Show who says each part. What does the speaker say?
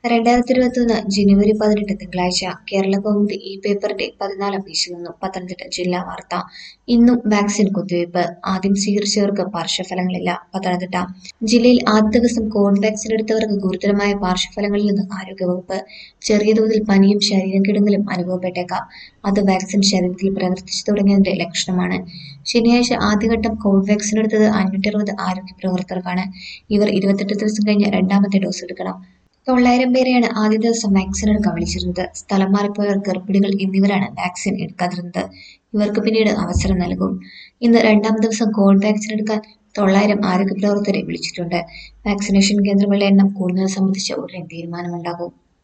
Speaker 1: രണ്ടായിരത്തി ഇരുപത്തിയൊന്ന് ജനുവരി പതിനെട്ട് തിങ്കളാഴ്ച കേരള കൗമുദി ഈ പേപ്പറിന്റെ പതിനാലാം പേജിൽ നിന്നും പത്തനംതിട്ട ജില്ലാ വാർത്ത ഇന്നും വാക്സിൻ കുത്തിവയ്പ് ആദ്യം സ്വീകരിച്ചവർക്ക് പാർശ്വഫലങ്ങളില്ല പത്തനംതിട്ട ജില്ലയിൽ ആദ്യ ദിവസം കോവിഡ് വാക്സിൻ എടുത്തവർക്ക് ഗുരുതരമായ പാർശ്വഫലങ്ങളിൽ നിന്ന് ആരോഗ്യവകുപ്പ് ചെറിയ തോതിൽ പനിയും ശരീരം കിടങ്ങലും അനുഭവപ്പെട്ടേക്കാം അത് വാക്സിൻ ശരീരത്തിൽ പ്രവർത്തിച്ചു തുടങ്ങിയതിന്റെ ലക്ഷണമാണ് ശനിയാഴ്ച ആദ്യഘട്ടം കോവിഡ് വാക്സിൻ എടുത്തത് അഞ്ഞൂറ്റി അറുപത് ആരോഗ്യ പ്രവർത്തകർക്കാണ് ഇവർ ഇരുപത്തെട്ട് ദിവസം കഴിഞ്ഞ് രണ്ടാമത്തെ ഡോസ് എടുക്കണം തൊള്ളായിരം പേരെയാണ് ആദ്യ ദിവസം വാക്സിൻ എടുക്കാൻ വിളിച്ചിരുന്നത് സ്ഥലം മാറിപ്പോയവർ ഗർഭിണികൾ എന്നിവരാണ് വാക്സിൻ എടുക്കാതിരുന്നത് ഇവർക്ക് പിന്നീട് അവസരം നൽകും ഇന്ന് രണ്ടാം ദിവസം കോവിഡ് വാക്സിൻ എടുക്കാൻ തൊള്ളായിരം ആരോഗ്യ പ്രവർത്തകരെ വിളിച്ചിട്ടുണ്ട് വാക്സിനേഷൻ കേന്ദ്രങ്ങളുടെ എണ്ണം കൂടുന്നത് സംബന്ധിച്ച് ഉടനെ തീരുമാനമുണ്ടാകും